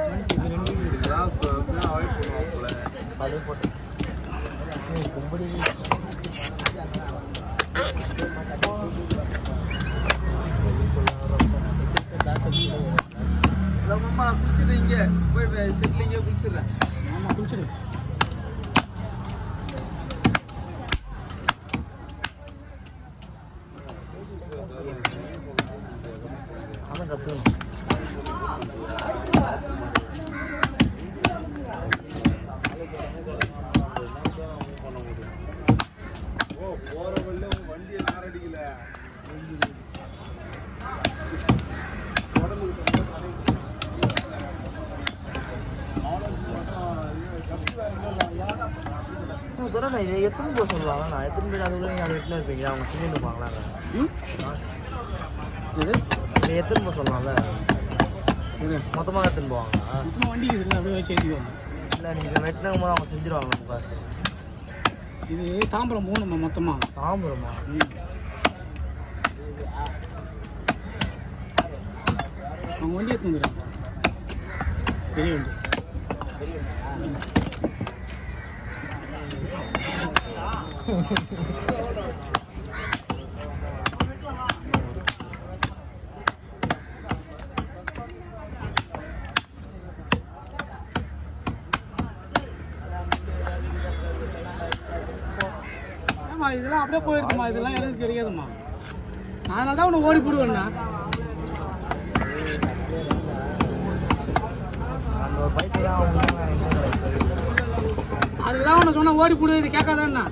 அது போட்டு நீ கும்படி குளிச்சுட்டு இங்க போய் செட்டில் இங்கே குளிச்சிடுறேன் ஆமா குளிச்சிடு அவன் கத்துக்கணும் போற வழியில உன் வண்டியை நார் அடிக்கல உடம்புக்கு ரொம்ப தடை. ஆலோசி மட்டும் இது கப்பு வேற இல்லைல்ல, நான் சொல்றேன் இதை எத்தனை போக சொல்லுவாங்க நான் எத்தனை பேர் அதுக்குள்ள நீங்கள் அதை எட்டுன்னு இருப்பீங்க அவங்க செஞ்சுட்டு இருப்பாங்களா ம் இது இதை எத்தனை போக சொல்லலாம்ல இது மொத்தமாக எடுத்துன்னு போவாங்களா மொத்தமாக வண்டி இருக்குது அப்படியே வச்சு ஏற்றிக்குவாங்க இல்லை நீங்கள் வெட்டினும் போது அவங்க செஞ்சிருவாங்க நம்ம காசு இது தாம்பரம் போகணுமா மொத்தமாக தாம்பரமா அவங்க வண்டி எடுத்து வந்துடுறாங்க பெரிய வண்டி ஆமா இதெல்லாம் அப்படியே போயிருக்குமா இதெல்லாம் எனக்கு தெரியாதும்மா அதனால தான் உன்னை ஓடி போடுவேண்ணா அந்த ஒரு பைக்கு தான் அவங்க அதுதான் உன்னை சொன்ன ஓடி போடு இது கேட்காதாண்ணா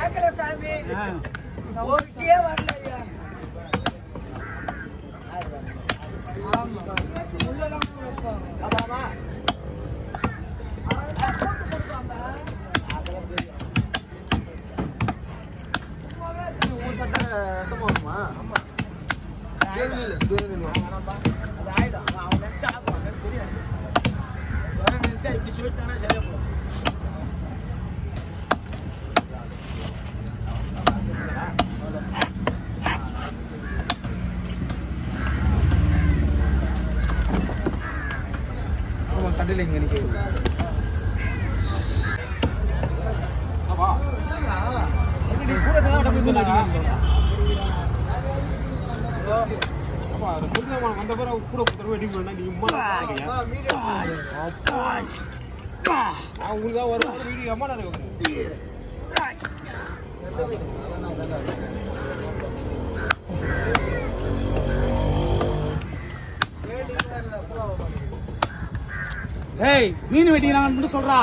உன் சட்டை ரத்தமாக வருமா ஆமாம் கடையில் இங்கே நிற்க ஏய் மீன் வெட்டிக்கிறாங்கன்னு மட்டும் சொல்றா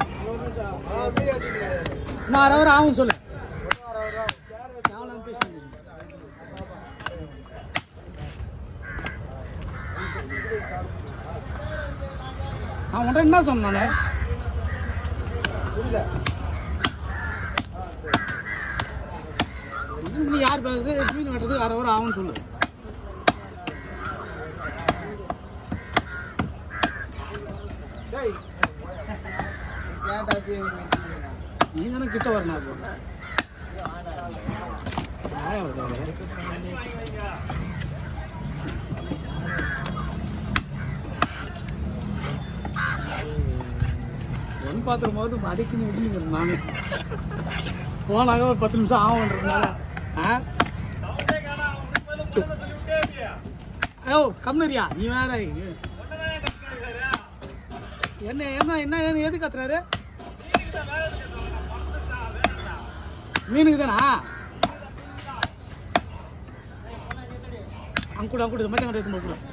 இன்னும் அரை ஹவர் ஆகும் சொல்லு தேவையில்லாம பேசுறீங்க. நான் உன்ட்ட என்ன சொன்னேன் நானு? இது நீ யார் பேசுறது மீன் வெட்டுறது அரை ஹவர் ஆகும்னு சொல்லு நீ தானே கிட்ட வரணும் சொல்றேன் ஒன் பாத்திரம் போது அடிக்கணும் வெட்டினுங்கிறது நானு போனாங்க ஒரு பத்து நிமிஷம் ஆகுன்றதுனால ஆ ஐயோ கம்னரியா நீ வேற என்ன என்ன என்ன என்ன எது கத்துறாரு மீனுக்கு தானா அங்கூட அங்கூட மச்சான் கடை எடுத்து கூட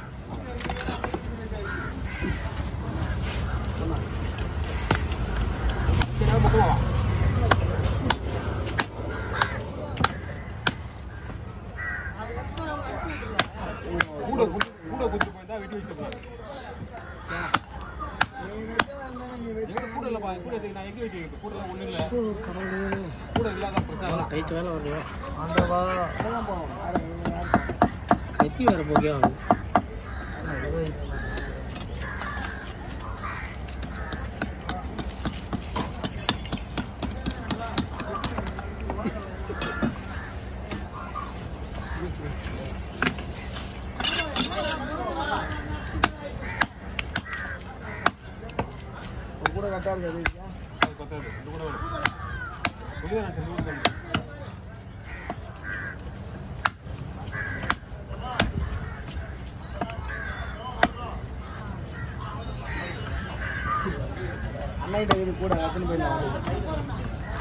டைட் வேலை வரலையா ஆண்டவா கத்தி வேற போகே ஆகுது கூட கரெக்டாக இருக்காது அண்ணா கிட்ட இது கூட எத்தனை போயிடலாம்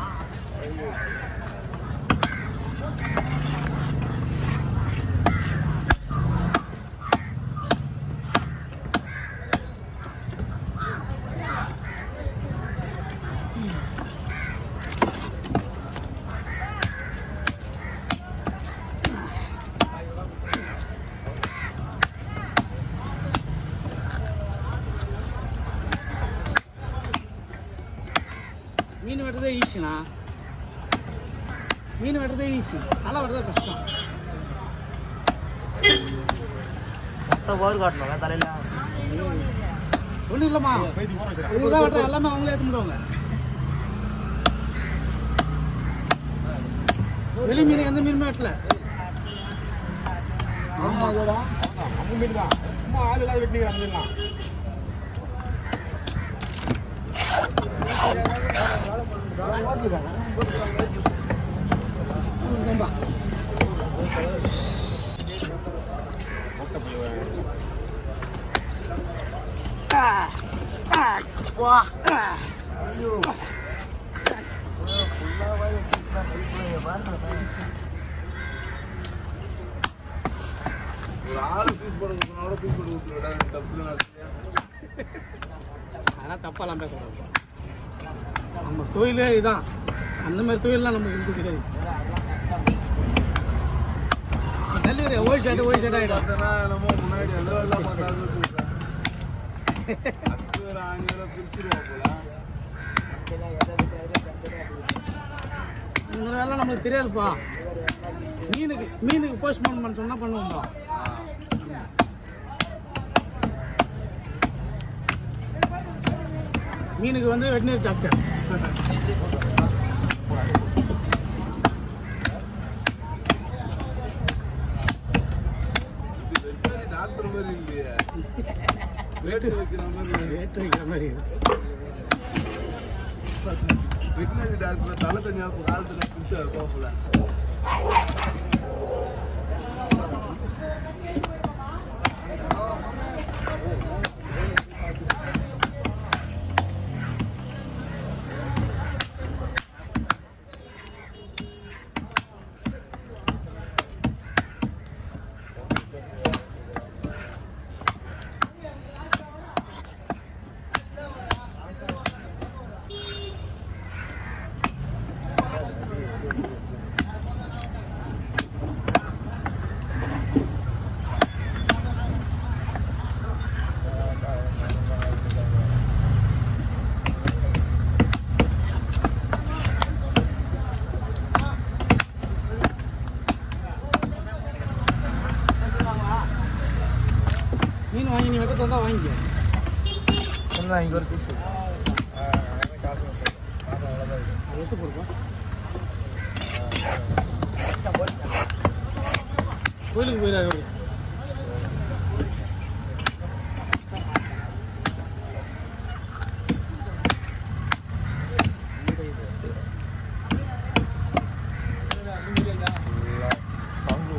மீன் வெட்டுறதே ஈஸிண்ணா மீன் வெட்டுறதே ஈஸி தலை வெட்டுறதே கஷ்டம் மொத்த பவர் காட்டணும் தலையில ஒன்றும் இல்லைம்மா இதுதான் வெட்டுற எல்லாமே அவங்களே எடுத்துடுவாங்க வெளி மீன் எந்த மீனுமே வெட்டல ஆமா அதோட இதுதான்பா. ஆ, ஆ, வா, ஆ. ஐயோ ஃபுல்லாக பாருங்க ஒரு ஆளு பீஸ் போட கொடுக்கணும் பீஸ் போட்டு கொடுத்துருடா டப்புல நடத்தியா அதெல்லாம் தப்பாலாம் பேசக்கூடாது நம்ம தொழிலே இதுதான் அந்த மாதிரி தொழில்லாம் நமக்கு இருக்கு கிடையாது delivery white shirt white shirt ஆகிடும் பார்த்தனா என்னமோ முன்னாடி எல்லாம் எல்லாம் பார்த்தாலும் அது ஒரு ஆங்கிலம் பிரிச்சிருவோம் போல இந்த வேலை நம்மளுக்கு தெரியாதுப்பா மீனுக்கு மீனுக்கு போஸ்ட்மார்ட்டம் பண்ண சொன்னா பண்ணுவோம்பா மீனுக்கு வந்து வெட்டினரி டாக்டர் இது வெட்டரி டாக்டர் மாதிரி இல்லையே வேட்டு வைக்கிற மாதிரி ரேட் வைக்கிற மாதிரி வெட்டினரி டாக்டர் தலை தனியா காலத்துல பிடிச்சி இருப்போம் போல மீன் வாங்கி நீ வெட்ட தந்தா வாங்கிக்க என்ன இங்கே ஒரு பீஸ் காசு அது எடுத்து கொடுப்போம் கோயிலுக்கு போயிடாது அவரு பங்கு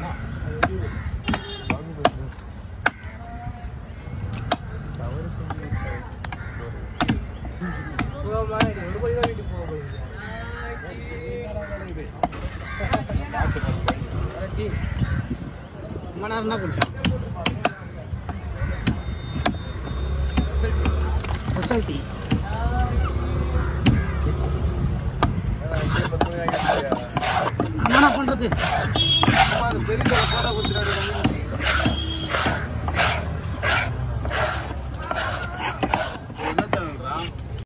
பங்கு தவறு செஞ்சு ஒரு போய் தான் வீட்டுக்கு போக ரொம்ப நேரம் என்ன குடிச்சான் ஸ்பெஷல் டீ என்ன பண்றது பெரிய